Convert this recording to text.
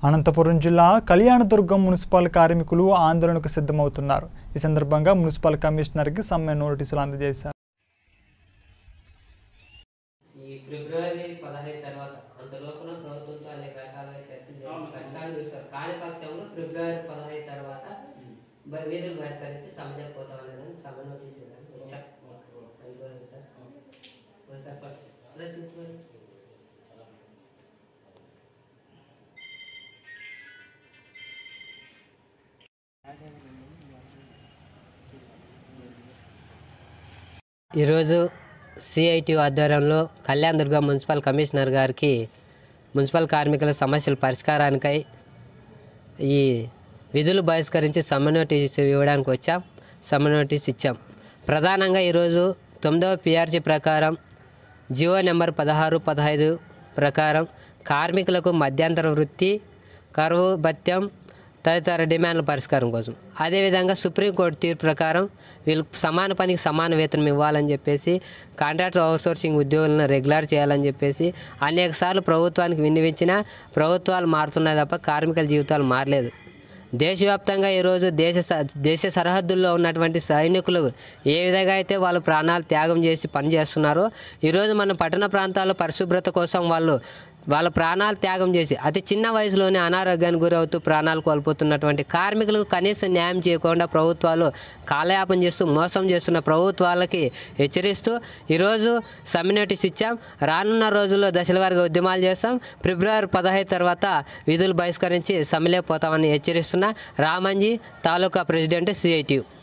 అనంతపురం జిల్లా కళ్యాణదుర్గం మున్సిపల్ కార్మికులు ఆందోళనకు సిద్ధమవుతున్నారు ఈ సందర్భంగా మున్సిపల్ కమిషనర్కి సమ్మె నోటీసులు అందజేశారు ఈ ఫిబ్రవరి పదహైదు తర్వాత అంతలోపున ప్రభుత్వంతో అనేక రకాలుగా చర్చలు జరిపి పరిష్కారం చూస్తారు కాని పక్షంలో ఫిబ్రవరి పదహైదు తర్వాత బ- వీధులు బహిష్కరించి సమ్మె పోతామని సమ్మె నోటీస్ ఇవ్వడానికి వచ్చాం అందుకోసం సార్ ఒకసారి పట్టు. అలా చూసుకోండి. ఈరోజు సిఐటి ఆధ్వర్యంలో కళ్యాణ్ దుర్గం మున్సిపల్ కమిషనర్ గారికి మున్సిపల్ కార్మికుల సమస్యల పరిష్కారానికై ఈ విధులు బహిష్కరించి సమ్మె నోటీస్ ఇవ్వడానికి వచ్చాం సమ్మె నోటీస్ ఇచ్చాం ప్రధానంగా ఈరోజు తొమ్మిదవ పిఆర్సీ ప్రకారం జియో నెంబర్ పదహారు పదహైదు ప్రకారం కార్మికులకు మధ్యంతర వృత్తి కరువు భత్యం తదితర డిమాండ్ల పరిష్కారం కోసం అదేవిధంగా సుప్రీంకోర్టు తీర్పు ప్రకారం వీళ్ళకి సమాన పనికి సమాన వేతనం ఇవ్వాలని చెప్పేసి కాంట్రాక్ట్ అవుట్సోర్సింగ్ ఉద్యోగులను రెగ్యులర్ చేయాలని చెప్పేసి అనేక సార్లు ప్రభుత్వానికి విన్నవించినా ప్రభుత్వాలు మారుతున్నాయి తప్ప కార్మికుల జీవితాలు మారలేదు దేశవ్యాప్తంగా ఈరోజు దేశ స- దేశ సరిహద్దుల్లో ఉన్నటువంటి సైనికులు ఏ విధంగా అయితే వాళ్ళు ప్రాణాలు త్యాగం చేసి పనిచేస్తున్నారో ఈరోజు మన పట్టణ ప్రాంతాల్లో పరిశుభ్రత కోసం వాళ్ళు వాళ్ళ ప్రాణాలు త్యాగం చేసి అతి చిన్న వయసులోనే అనారోగ్యానికి గురవుతూ ప్రాణాలు కోల్పోతున్నటువంటి కార్మికులకు కనీసం న్యాయం చేయకుండా ప్రభుత్వాలు కాలయాపన చేస్తూ మోసం చేస్తున్న ప్రభుత్వాలకి హెచ్చరిస్తూ ఈరోజు సమ్మె నోటీస్ ఇచ్చాం రానున్న రోజుల్లో దశల వారిగా ఉద్యమాలు చేస్తాం ఫిబ్రవరి పదహైదు తర్వాత విధులు బహిష్కరించి సమ్మెలే పోతామని హెచ్చరిస్తున్న రామంజీ తాలూకా ప్రెసిడెంట్ సిఐటియు